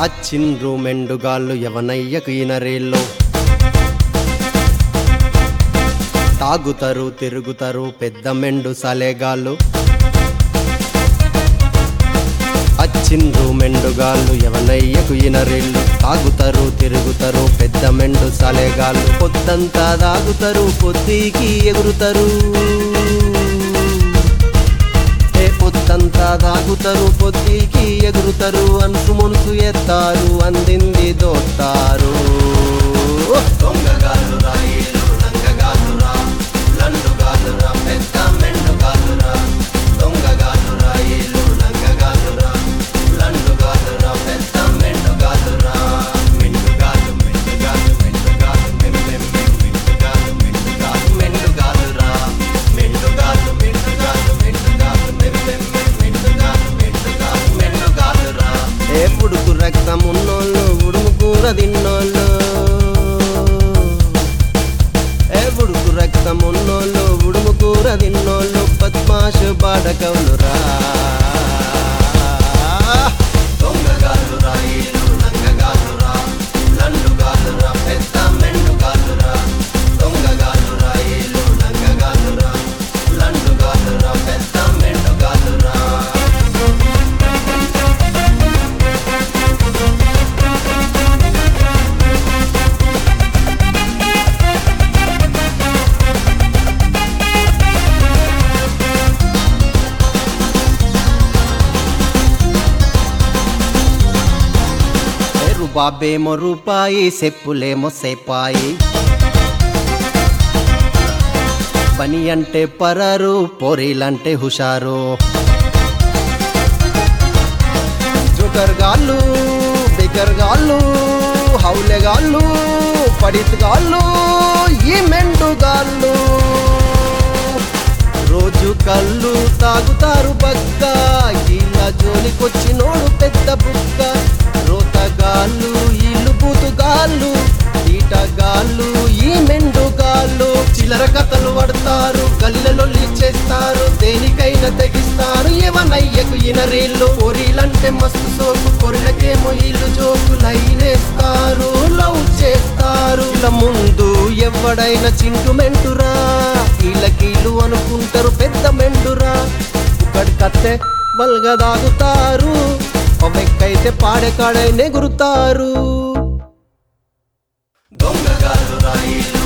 అచ్చిండ్రు మెండుగాళ్ళు ఎవనయ్యకు ఈనరేళ్ళు తాగుతారు తిరుగుతారు పెద్ద మెండు సలేగాళ్ళు అచ్చిండ్రు మెండుగాళ్ళు ఎవనయ్యకు ఈనరేళ్ళు తాగుతారు తిరుగుతారు పెద్ద మెండు సలేగాళ్ళు పొద్దంతా తాగుతారు పొద్దుకి ఎగురుతారు ఏ పొద్దంతా తాగుతారు పొద్దుకి ఎగురుతారు అనుసు మునుసు ఎత్తారు అందింది దోస్తారు దొంగగాళ్ళు రాయిలు లంగగాళ్ళు రా లండుగాళ్ళు రా పెద్ద మెండుగాళ్ళు రా దొంగగాళ్ళు రాయిలు లంగగాళ్ళు రా లండుగాళ్ళు రా పెద్ద మెండుగాళ్ళు రా మెండుగాళ్ళు మెండుగాళ్ళు మెండుగాళ్ళు మెం మెం మెం మెండుగాళ్ళు మెండుగాళ్ళు మెండుగాళ్ళు రా మెండుగాళ్ళు మెండుగాళ్ళు మెండుగాళ్ళు మెం మెం మెం మెండుగాళ్ళు మెండుగాళ్ళు మెండుగాళ్ళు రా ఏ పుడుకు రక్తం ఉన్నోళ్ళు ఉడుము కూర తిన్నోళ్ళు ఏ ఉడుకు రక్తం ఉన్నోళ్ళు ఉడుము కూర తిన్నోళ్ళు పద్మాషు బాడకవులు రా దొంగగాళ్ళు రాయిలు లంగగాళ్ళు రా లండుగాళ్ళు రా పెద్ద మెండుగాళ్ళు రా దొంగగాళ్ళు రాయిలు లంగగాళ్ళు రా లండుగాళ్ళు రా పెద్ద మెండుగాళ్ళు రా బాబేమో రూపాయి చెప్పులేమో సేపాయి పని అంటే పరారు పోరీలంటే హుషారు జోకర్ గాళ్ళు బిగర్ గాళ్ళు హౌలే గాళ్ళు పడిత్ గాళ్ళు ఈ మెండు గాళ్ళు రోజు కళ్ళు తాగుతారు బక్క ఇలా జోలికొచ్చినోడు పెద్ద బుక్క రోతగాళ్ళు ఇల్లు బూతుగాళ్ళు ఈటగాళ్ళు ఈ మెండుగాళ్ళు చిల్లర కథలు పడతారు గల్లిలలో చేస్తారు దేనికైనా తెగిస్తారు ఏమనయ్యకు ఇనరీళ్ళు పొరీలంటే మస్తు సోకు పొరిలకేమో ఇల్లు జోకు లైనేస్తారు లవ్ చేస్తారు ఇలా ముందు ఎవడైనా చింటు మెంటురా కీళ్ళకీళ్ళు అనుకుంటారు పెద్ద మెండురా ఒకటి కత్తే వల్గా దాగుతారు ఒమెక్కైతే పాడే కాడై నెగురుతారు దొంగగాళ్ళు రాయిలు